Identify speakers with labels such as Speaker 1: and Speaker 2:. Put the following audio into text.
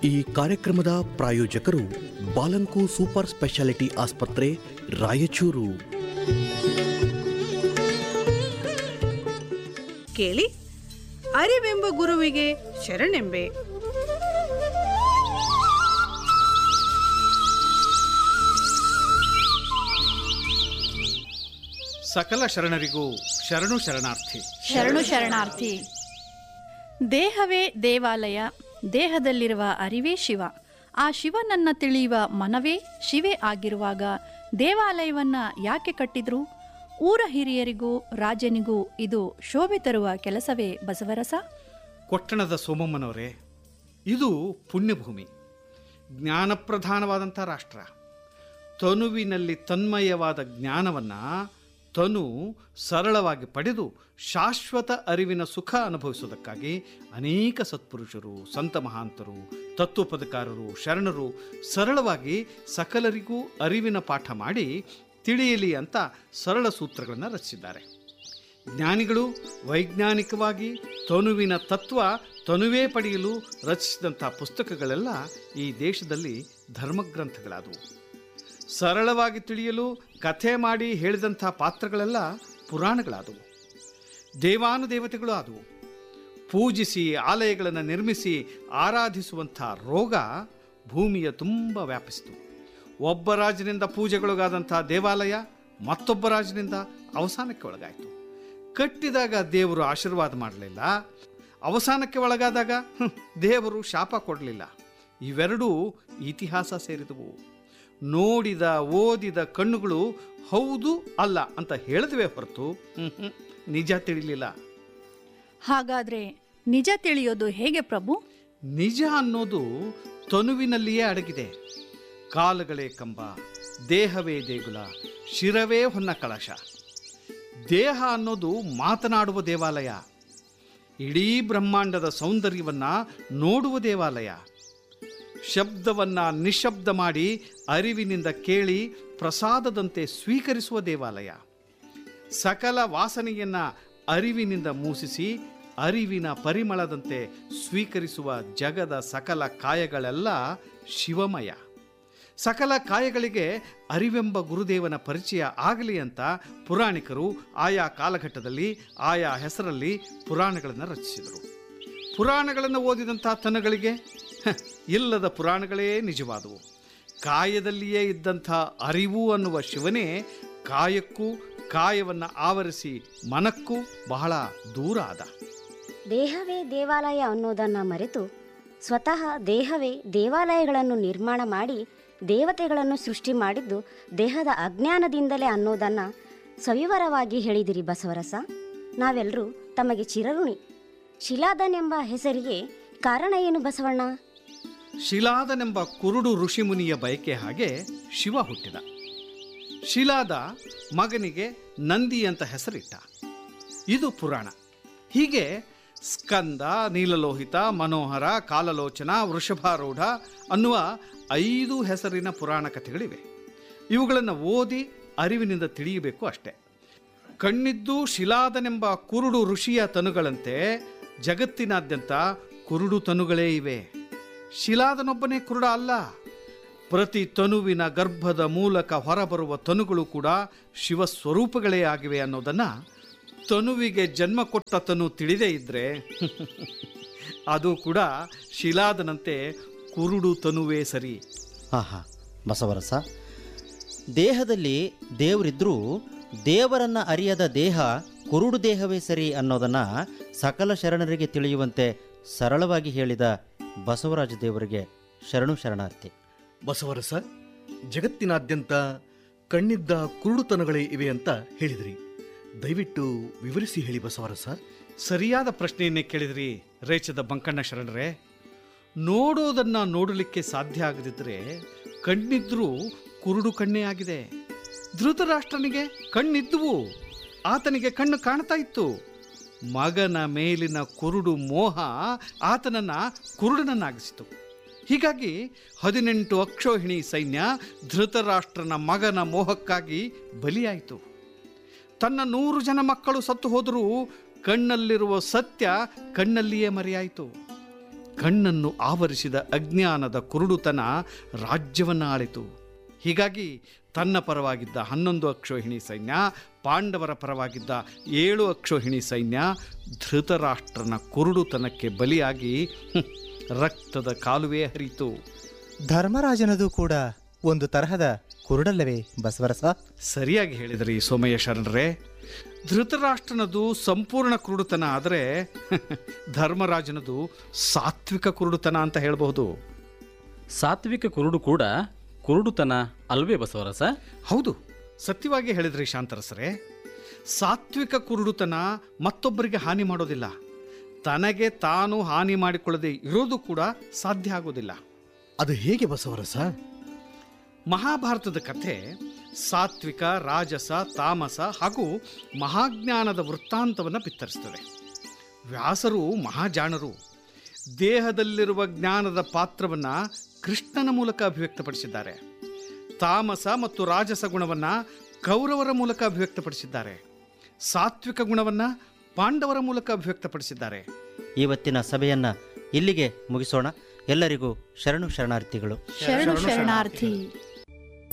Speaker 1: ಈ ಕಾರ್ಯಕ್ರಮದ ಪ್ರಾಯೋಜಕರು ಬಾಲಂಕು ಸೂಪರ್ ಸ್ಪೆಷಾಲಿಟಿ ಆಸ್ಪತ್ರೆ ರಾಯಚೂರು
Speaker 2: ಕೇಳಿ ಅರಿವೆಂಬ ಗುರುವಿಗೆ ಶರಣೆಂಬೆ
Speaker 3: ಸಕಲ ಶರಣರಿಗೂ ಶರಣು ಶರಣಾರ್ಥಿ
Speaker 4: ಶರಣು ಶರಣಾರ್ಥಿ ದೇಹವೇ ದೇವಾಲಯ ದೇಹದಲ್ಲಿರುವ ಅರಿವೇ ಶಿವ ಆ ಶಿವನನ್ನ ತಿಳಿಯುವ ಮನವೇ ಶಿವೆ ಆಗಿರುವಾಗ ದೇವಾಲಯವನ್ನ ಯಾಕೆ ಕಟ್ಟಿದ್ರು ಊರ ಹಿರಿಯರಿಗೂ ರಾಜನಿಗೂ ಇದು ಶೋಭೆ ತರುವ ಕೆಲಸವೇ ಬಸವರಸ
Speaker 3: ಕೊಟ್ಟಣದ ಸೋಮಮ್ಮನವರೇ ಇದು ಪುಣ್ಯಭೂಮಿ ಜ್ಞಾನಪ್ರಧಾನವಾದಂಥ ರಾಷ್ಟ್ರ ತನುವಿನಲ್ಲಿ ತನ್ಮಯವಾದ ಜ್ಞಾನವನ್ನು ತನು ಸರಳವಾಗಿ ಪಡೆದು ಶಾಶ್ವತ ಅರಿವಿನ ಸುಖ ಅನುಭವಿಸುವುದಕ್ಕಾಗಿ ಅನೇಕ ಸತ್ಪುರುಷರು ಸಂತ ಮಹಾಂತರು ತತ್ವಪದಕಾರರು ಶರಣರು ಸರಳವಾಗಿ ಸಕಲರಿಗೂ ಅರಿವಿನ ಪಾಠ ಮಾಡಿ ತಿಳಿಯಲಿ ಅಂತ ಸರಳ ಸೂತ್ರಗಳನ್ನು ರಚಿಸಿದ್ದಾರೆ ಜ್ಞಾನಿಗಳು ವೈಜ್ಞಾನಿಕವಾಗಿ ತನುವಿನ ತತ್ವ ತನುವೇ ಪಡೆಯಲು ರಚಿಸಿದಂಥ ಪುಸ್ತಕಗಳೆಲ್ಲ ಈ ದೇಶದಲ್ಲಿ ಧರ್ಮಗ್ರಂಥಗಳಾದವು ಸರಳವಾಗಿ ತಿಳಿಯಲು ಕಥೆ ಮಾಡಿ ಹೇಳಿದಂಥ ಪಾತ್ರಗಳೆಲ್ಲ ಪುರಾಣಗಳಾದವು ದೇವಾನುದೇವತೆಗಳು ಆದವು ಪೂಜಿಸಿ ಆಲಯಗಳನ್ನು ನಿರ್ಮಿಸಿ ಆರಾಧಿಸುವಂಥ ರೋಗ ಭೂಮಿಯ ತುಂಬ ವ್ಯಾಪಿಸಿತು ಒಬ್ಬ ರಾಜನಿಂದ ಪೂಜೆಗೊಳಗಾದಂಥ ದೇವಾಲಯ ಮತ್ತೊಬ್ಬ ರಾಜನಿಂದ ಅವಸಾನಕ್ಕೆ ಒಳಗಾಯಿತು ಕಟ್ಟಿದಾಗ ದೇವರು ಆಶೀರ್ವಾದ ಮಾಡಲಿಲ್ಲ ಅವಸಾನಕ್ಕೆ ಒಳಗಾದಾಗ ಹ್ಮ್, ದೇವರು ಶಾಪ ಕೊಡಲಿಲ್ಲ ಇವೆರಡೂ ಇತಿಹಾಸ ಸೇರಿದವು ನೋಡಿದ ಓದಿದ ಕಣ್ಣುಗಳು ಹೌದು ಅಲ್ಲ ಅಂತ ಹೇಳಿದ್ವೇ ಹೊರತು ಹ್ಮ್, ಹ್ಮ್, ನಿಜ ತಿಳಿಲಿಲ್ಲ
Speaker 4: ಹಾಗಾದ್ರೆ ನಿಜ ತಿಳಿಯೋದು ಹೇಗೆ ಪ್ರಭು
Speaker 3: ನಿಜ ಅನ್ನೋದು ತನುವಿನಲ್ಲಿಯೇ ಅಡಗಿದೆ ಕಾಲುಗಳೇ ಕಂಬ ದೇಹವೇ ದೇಗುಲ ಶಿರವೇ ಹೊನ್ನ ಕಳಶ ದೇಹ ಅನ್ನೋದು ಮಾತನಾಡುವ ದೇವಾಲಯ ಇಡೀ ಬ್ರಹ್ಮಾಂಡದ ಸೌಂದರ್ಯವನ್ನ ನೋಡುವ ದೇವಾಲಯ ಶಬ್ದವನ್ನ ನಿಶಬ್ದ ಮಾಡಿ ಅರಿವಿನಿಂದ ಕೇಳಿ ಪ್ರಸಾದದಂತೆ ಸ್ವೀಕರಿಸುವ ದೇವಾಲಯ ಸಕಲ ವಾಸನೆಯನ್ನ ಅರಿವಿನಿಂದ ಮೂಸಿಸಿ ಅರಿವಿನ ಪರಿಮಳದಂತೆ ಸ್ವೀಕರಿಸುವ ಜಗದ ಸಕಲ ಕಾಯಗಳೆಲ್ಲ ಶಿವಮಯ ಸಕಲ ಕಾಯಗಳಿಗೆ ಅರಿವೆಂಬ ಗುರುದೇವನ ಪರಿಚಯ ಆಗಲಿ ಅಂತ ಪುರಾಣಿಕರು ಆಯಾ ಕಾಲಘಟ್ಟದಲ್ಲಿ ಆಯಾ ಹೆಸರಲ್ಲಿ ಪುರಾಣಗಳನ್ನು ರಚಿಸಿದರು ಪುರಾಣಗಳನ್ನು ಓದಿದಂಥ ತನಗಳಿಗೆ ಹ, ಇಲ್ಲದ ಪುರಾಣಗಳೇ ನಿಜವಾದವು ಕಾಯದಲ್ಲಿಯೇ ಇದ್ದಂಥ ಅರಿವು ಅನ್ನುವ ಶಿವನೇ ಕಾಯಕ್ಕೂ ಕಾಯವನ್ನು ಆವರಿಸಿ ಮನಕ್ಕೂ ಬಹಳ ದೂರ ಆದ
Speaker 5: ದೇಹವೇ ದೇವಾಲಯ ಅನ್ನೋದನ್ನು ಮರೆತು ಸ್ವತಃ ದೇಹವೇ ದೇವಾಲಯಗಳನ್ನು ನಿರ್ಮಾಣ ಮಾಡಿ ದೇವತೆಗಳನ್ನು ಸೃಷ್ಟಿ ಮಾಡಿದ್ದು ದೇಹದ ಅಜ್ಞಾನದಿಂದಲೇ ಅನ್ನೋದನ್ನು ಸವಿವರವಾಗಿ ಹೇಳಿದಿರಿ ಬಸವರಸ ನಾವೆಲ್ಲರೂ ತಮಗೆ ಚಿರಋಣಿ ಶಿಲಾದನ್ ಎಂಬ ಹೆಸರಿಗೆ ಕಾರಣ ಏನು ಬಸವಣ್ಣ
Speaker 3: ಶಿಲಾದನೆಂಬ ಕುರುಡು ಋಷಿಮುನಿಯ ಬಯಕೆ ಹಾಗೆ ಶಿವ ಹುಟ್ಟಿದ ಶಿಲಾದ ಮಗನಿಗೆ ನಂದಿ ಅಂತ ಹೆಸರಿಟ್ಟ ಇದು ಪುರಾಣ ಹೀಗೆ ಸ್ಕಂದ ನೀಲಲೋಹಿತ ಮನೋಹರ ಕಾಲಲೋಚನ ವೃಷಭಾರೂಢ ಅನ್ನುವ ಐದು ಹೆಸರಿನ ಪುರಾಣ ಕಥೆಗಳಿವೆ ಇವುಗಳನ್ನು ಓದಿ ಅರಿವಿನಿಂದ ತಿಳಿಯಬೇಕು ಅಷ್ಟೆ ಕಣ್ಣಿದ್ದು ಶಿಲಾದನೆಂಬ ಕುರುಡು ಋಷಿಯ ತನುಗಳಂತೆ ಜಗತ್ತಿನಾದ್ಯಂತ ಕುರುಡು ತನುಗಳೇ ಇವೆ ಶಿಲಾದನೊಬ್ಬನೇ ಕುರುಡ ಅಲ್ಲ ಪ್ರತಿ ತನುವಿನ ಗರ್ಭದ ಮೂಲಕ ಹೊರಬರುವ ತನುಗಳು ಕೂಡ ಶಿವಸ್ವರೂಪಗಳೇ ಆಗಿವೆ ಅನ್ನೋದನ್ನ ತನುವಿಗೆ ಜನ್ಮ ಕೊಟ್ಟ ತನು ತಿಳಿದೇ ಇದ್ರೆ ಅದು ಕೂಡ ಶಿಲಾದನಂತೆ ಕುರುಡು ತನುವೇ ಸರಿ
Speaker 6: ಆಹಾ ಬಸವರಸ ದೇಹದಲ್ಲಿ ದೇವರಿದ್ರೂ ದೇವರನ್ನ ಅರಿಯದ ದೇಹ ಕುರುಡು ದೇಹವೇ ಸರಿ ಅನ್ನೋದನ್ನ ಸಕಲ ಶರಣರಿಗೆ ತಿಳಿಯುವಂತೆ ಸರಳವಾಗಿ ಹೇಳಿದ ಬಸವರಾಜ ದೇವರಿಗೆ ಶರಣು ಶರಣಾರ್ಥಿ
Speaker 1: ಬಸವರಸ ಜಗತ್ತಿನಾದ್ಯಂತ ಕಣ್ಣಿದ್ದ ಕುರುಡುತನಗಳೇ ಇವೆ ಅಂತ ಹೇಳಿದ್ರಿ ದಯವಿಟ್ಟು ವಿವರಿಸಿ ಹೇಳಿ ಬಸವರಸ
Speaker 3: ಸರಿಯಾದ ಪ್ರಶ್ನೆಯನ್ನೇ ಕೇಳಿದ್ರಿ ರೇಚದ ಬಂಕಣ್ಣ ಶರಣರೇ ನೋಡೋದನ್ನ ನೋಡಲಿಕ್ಕೆ ಸಾಧ್ಯ ಆಗದಿದ್ದರೆ ಕಣ್ಣಿದ್ರೂ ಕುರುಡು ಕಣ್ಣೇ ಆಗಿದೆ ಧೃತರಾಷ್ಟ್ರನಿಗೆ ಕಣ್ಣಿದ್ದುವು ಆತನಿಗೆ ಕಣ್ಣು ಕಾಣ್ತಾ ಇತ್ತು ಮಗನ ಮೇಲಿನ ಕುರುಡು ಮೋಹ ಆತನನ್ನ ಕುರುಡನನ್ನಾಗಿಸಿತು ಹೀಗಾಗಿ ಹದಿನೆಂಟು ಅಕ್ಷೋಹಿಣಿ ಸೈನ್ಯ ಧೃತರಾಷ್ಟ್ರನ ಮಗನ ಮೋಹಕ್ಕಾಗಿ ಬಲಿಯಾಯಿತು ತನ್ನ ನೂರು ಜನ ಮಕ್ಕಳು ಸತ್ತು ಹೋದರೂ ಕಣ್ಣಲ್ಲಿರುವ ಸತ್ಯ ಕಣ್ಣಲ್ಲಿಯೇ ಮರೆಯಾಯಿತು ಕಣ್ಣನ್ನು ಆವರಿಸಿದ ಅಜ್ಞಾನದ ಕುರುಡುತನ ರಾಜ್ಯವನ್ನು ಆಳಿತು ಹೀಗಾಗಿ ತನ್ನ ಪರವಾಗಿದ್ದ ಹನ್ನೊಂದು ಅಕ್ಷೋಹಿಣಿ ಸೈನ್ಯ ಪಾಂಡವರ ಪರವಾಗಿದ್ದ ಏಳು ಅಕ್ಷೋಹಿಣಿ ಸೈನ್ಯ ಧೃತರಾಷ್ಟ್ರನ ಕುರುಡುತನಕ್ಕೆ ಬಲಿಯಾಗಿ ಹ್ಮ್, ರಕ್ತದ ಕಾಲುವೆ ಹರಿತು
Speaker 7: ಧರ್ಮರಾಜನದು ಕೂಡ ಒಂದು ತರಹದ ಕುರುಡಲ್ಲವೇ ಬಸವರಸ
Speaker 3: ಸರಿಯಾಗಿ ಹೇಳಿದ್ರಿ ಸೋಮಯ್ಯ ಶರಣರೇ ಧೃತರಾಷ್ಟ್ರನದು ಸಂಪೂರ್ಣ ಕುರುಡುತನ ಆದರೆ ಧರ್ಮರಾಜನದು ಸಾತ್ವಿಕ ಕುರುಡುತನ ಅಂತ ಹೇಳಬಹುದು
Speaker 8: ಸಾತ್ವಿಕ ಕುರುಡು ಕೂಡ ಕುರುಡುತನ ಅಲ್ವೇ ಬಸವರಸ
Speaker 3: ಹೌದು ಸತ್ಯವಾಗಿ ಹೇಳಿದ್ರಿ ಶಾಂತರಸರೇ ಸಾತ್ವಿಕ ಕುರುಡುತನ ಮತ್ತೊಬ್ಬರಿಗೆ ಹಾನಿ ಮಾಡೋದಿಲ್ಲ ತನಗೆ ತಾನು ಹಾನಿ ಮಾಡಿಕೊಳ್ಳದೆ ಇರೋದು ಕೂಡ ಸಾಧ್ಯ ಆಗೋದಿಲ್ಲ
Speaker 1: ಅದು ಹೇಗೆ ಬಸವರಸ
Speaker 3: ಮಹಾಭಾರತದ ಕಥೆ ಸಾತ್ವಿಕ ರಾಜಸ ತಾಮಸ ಹಾಗೂ ಮಹಾಜ್ಞಾನದ ವೃತ್ತಾಂತವನ್ನು ಬಿತ್ತರಿಸ್ತದೆ ವ್ಯಾಸರು ಮಹಾಜಾಣರು ದೇಹದಲ್ಲಿರುವ ಜ್ಞಾನದ ಪಾತ್ರವನ್ನು ಕೃಷ್ಣನ ಮೂಲಕ ಅಭಿವ್ಯಕ್ತಪಡಿಸಿದ್ದಾರೆ ತಾಮಸ ಮತ್ತು ರಾಜಸ ಗುಣವನ್ನು ಕೌರವರ ಮೂಲಕ ಅಭಿವ್ಯಕ್ತಪಡಿಸಿದ್ದಾರೆ ಸಾತ್ವಿಕ ಗುಣವನ್ನು ಪಾಂಡವರ ಮೂಲಕ ಅಭಿವ್ಯಕ್ತಪಡಿಸಿದ್ದಾರೆ
Speaker 6: ಇವತ್ತಿನ ಸಭೆಯನ್ನು ಇಲ್ಲಿಗೆ ಮುಗಿಸೋಣ ಎಲ್ಲರಿಗೂ ಶರಣು ಶರಣಾರ್ಥಿಗಳು
Speaker 4: ಶರಣು ಶರಣಾರ್ಥಿ